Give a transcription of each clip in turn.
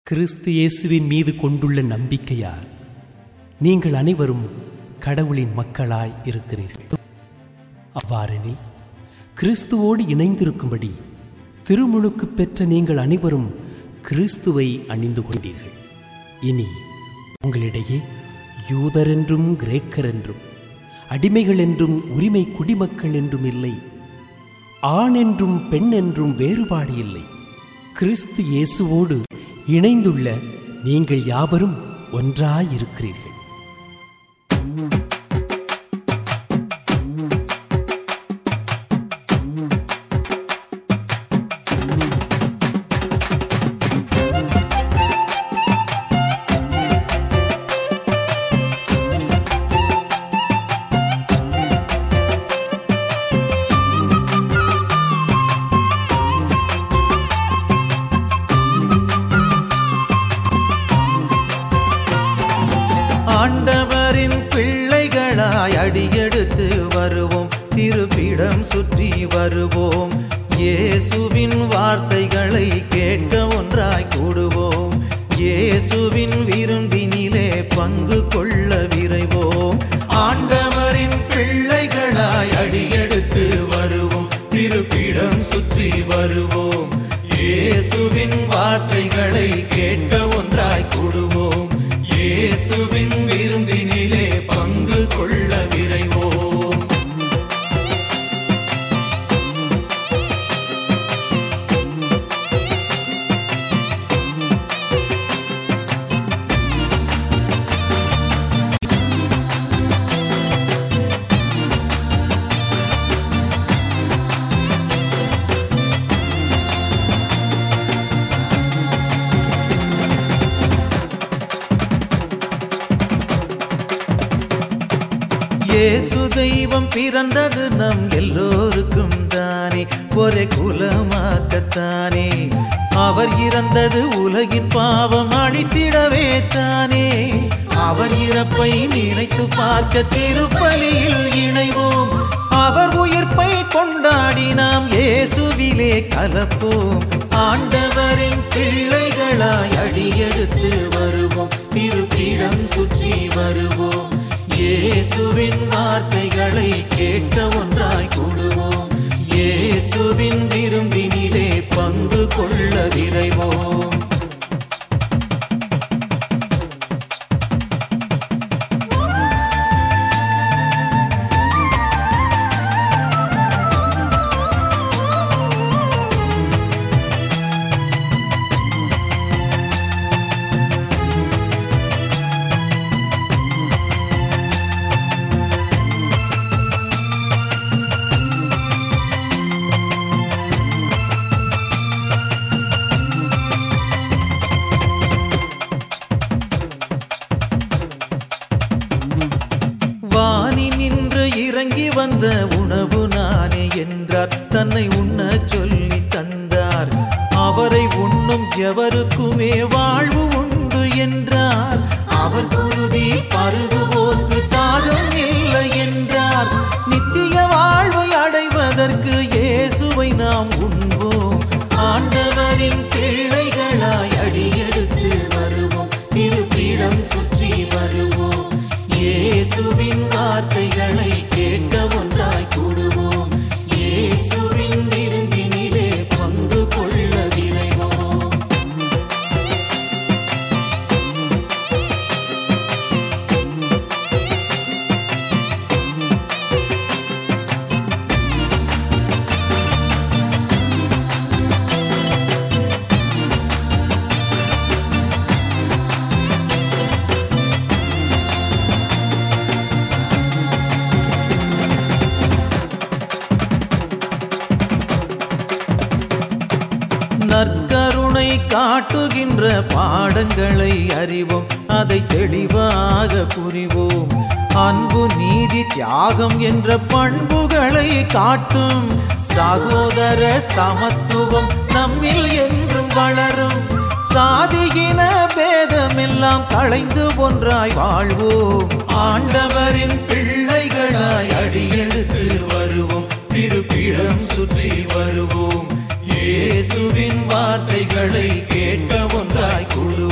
கிறிஸ்து இயேசுவின் மீது கொண்டுள்ள நம்பிக்கையால் நீங்கள் அனைவரும் கடவுளின் மக்களாய் இருக்கிறீர்கள் அவ்வாறெனில் கிறிஸ்துவோடு இணைந்திருக்கும்படி திருமுழுக்கு பெற்ற நீங்கள் அனைவரும் கிறிஸ்துவை அணிந்து கொண்டீர்கள் இனி உங்களிடையே யூதர் என்றும் கிரேக்கர் என்றும் அடிமைகள் என்றும் உரிமை குடிமக்கள் என்றும் இல்லை ஆண் என்றும் பெண் என்றும் வேறுபாடு இல்லை கிறிஸ்து இயேசுவோடு இணைந்துள்ள நீங்கள் யாவரும் ஒன்றாயிருக்கிறீர்கள் ஆண்டவரின் பிள்ளைகளாய் அடியெடுத்து வருவோம் திருப்பிடம் சுற்றி வருவோம் இயேசுவின் வார்த்தைகளை கேட்க ஒன்றாய் கூடுவோம் இயேசுவின் விருந்தினிலே பங்கு கொள்ள விரைவோம் ஆண்டவரின் பிள்ளைகளாய் அடியெடுத்து வருவோம் திருப்பிடம் சுற்றி வருவோம் இயேசுவின் வார்த்தைகளை கேட்க ஒன்றாய் கூடுவோம் இயேசுவின் விருந்தினிலே பங்கு கொள்ள விரைவோம் இயேசு தெய்வம் பிறந்தது நம் எல்லோருக்கும் தானே ஒரே குலமாக்கத்தானே அவர் இறந்தது உலகின் பாவம் அழித்திடவே தானே அவர் இறப்பை நினைத்து பார்க்க திருப்பலியில் இணைவோம் அவர் உயிர்ப்பை கொண்டாடி நாம் இயேசுவிலே கலப்போம் ஆண்டவரின் பிள்ளைகளாய் அடியெடுத்து வருவோம் திருப்பிடம் சுற்றி வருவோம் இயேசுவின் வார்த்தைகளை கேட்க ஒன்றாய் கூடுவோம் இயேசுவின் விரும்பினிலே பங்கு கொள்ள விரைவோம் வானி நின்று இறங்கி வந்த உணவு நானே என்றார் தன்னை உண்ண சொல்லி தந்தார் அவரை உண்ணும் எவருக்குமே வாழ்வு உண்டு என்றார் அவர் குருதி பருகுவோர்க்கு தாகம் இல்லை என்றார் நித்திய வாழ்வை அடைவதற்கு இயேசுவை நாம் உண்போம் ஆண்டவரின் பிள்ளைகளாய் அடியெடுத்து வருவோம் திருப்பிடம் சுற்றி வருவோம் இயேசுவின் வார்த்தைகளை கேட்க ஒன்றாய் கூடுவோம் இயேசுவின் விருந்தினிலே பங்கு கொள்ள விரைவோம் நற்கருணை காட்டுகின்ற பாடங்களை அறிவோம் அதை தெளிவாக புரிவோம் அன்பு நீதி தியாகம் என்ற பண்புகளை காட்டும் சகோதர சமத்துவம் நம்மில் என்றும் வளரும் சாதியின பேதமெல்லாம் களைந்து ஒன்றாய் வாழ்வோம் ஆண்டவரின் பிள்ளைகளாய் அடியெடுத்து வருவோம் திருப்பிடம் சுற்றி வருவோம் இயேசுவின் வார்த்தைகளை கேட்க ஒன்றாய் குழு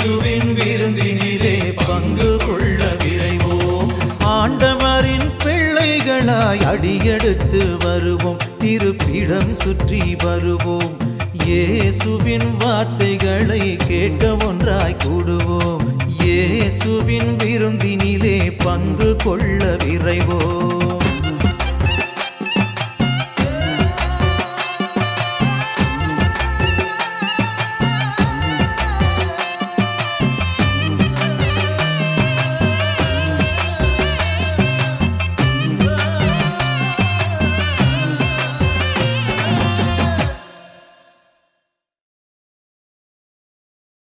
இயேசுவின் விருந்தினிலே பங்கு கொள்ள விரைவோம் ஆண்டவரின் பிள்ளைகளாய் அடியெடுத்து வருவோம் திருப்பிடம் சுற்றி வருவோம் இயேசுவின் வார்த்தைகளை கேட்க ஒன்றாய் கூடுவோம் இயேசுவின் விருந்தினிலே பங்கு கொள்ள விரைவோம்